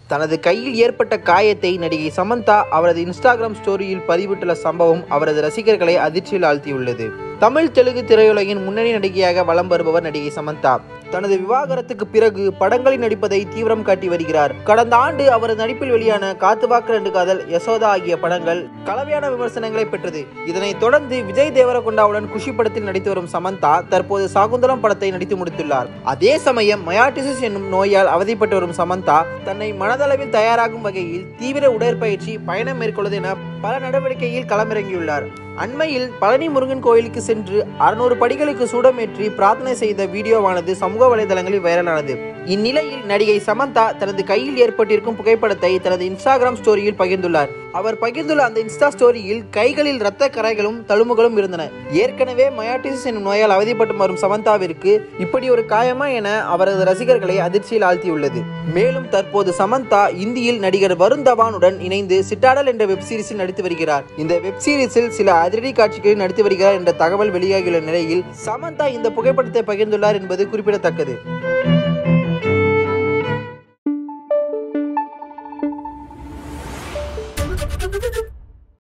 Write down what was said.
தனது கையில் ஏற்பட்ட காயத்தை நடிகை சமந்தா அவரது இன்ஸ்டாகிராம் ஸ்டோரியில் பதிவிட்டுள்ள சம்பவம் அவரது ரசிகர்களை அதிர்ச்சியில் ஆழ்த்தியுள்ளது தமிழ் தெலுங்கு திரையுலகின் முன்னணி நடிகையாக வலம் வருபவர் நடிகை சமந்தா தனது விவாகரத்துக்கு பிறகு படங்களில் நடிப்பதை தீவிரம் காட்டி வருகிறார் கடந்த ஆண்டு அவரது நடிப்பில் வெளியான காத்துவாக்கு ரெண்டு காதல் யசோதா ஆகிய படங்கள் கலவையான விமர்சனங்களை பெற்றது இதனைத் தொடர்ந்து விஜய் தேவரகொண்டாவுடன் குஷி படத்தில் நடித்து வரும் சமந்தா தற்போது சாகுந்தலம் படத்தை நடித்து முடித்துள்ளார் அதே சமயம் மயாட்டிசிஸ் என்னும் நோயால் அவதிப்பட்டு வரும் சமந்தா தன்னை மனதளவில் தயாராகும் வகையில் தீவிர உடற்பயிற்சி பயணம் மேற்கொள்வது என பல நடவடிக்கையில் களமிறங்கியுள்ளார் அண்மையில் பழனி முருகன் கோயிலுக்கு சென்று அறுநூறு படிகளுக்கு சூடமேற்றி பிரார்த்தனை செய்த வீடியோவானது சமூக வலைதளங்களில் வைரலானது இந்நிலையில் நடிகை சமந்தா தனது கையில் ஏற்பட்டிருக்கும் புகைப்படத்தை தனது இன்ஸ்டாகிராம் ஸ்டோரியில் பகிர்ந்துள்ளார் அவர் பகிர்ந்துள்ள அந்த இன்ஸ்டா ஸ்டோரியில் கைகளில் இரத்த கரைகளும் தழும்புகளும் இருந்தன ஏற்கனவே மயாட்டிசிஸ் என்னும் நோயால் அவதிப்பட்டு வரும் சமந்தாவிற்கு இப்படி ஒரு காயமா என அவரது ரசிகர்களை அதிர்ச்சியில் ஆழ்த்தியுள்ளது மேலும் தற்போது சமந்தா இந்தியில் நடிகர் வருண் தவானுடன் இணைந்து சிட்டாடல் என்ற வெப் சீரிஸில் நடித்து வருகிறார் இந்த வெப் சீரிஸில் சில அதிரடி காட்சிகளில் நடித்து வருகிறார் என்ற தகவல் வெளியாகியுள்ள நிலையில் சமந்தா இந்த புகைப்படத்தை பகிர்ந்துள்ளார் என்பது குறிப்பிடத்தக்கது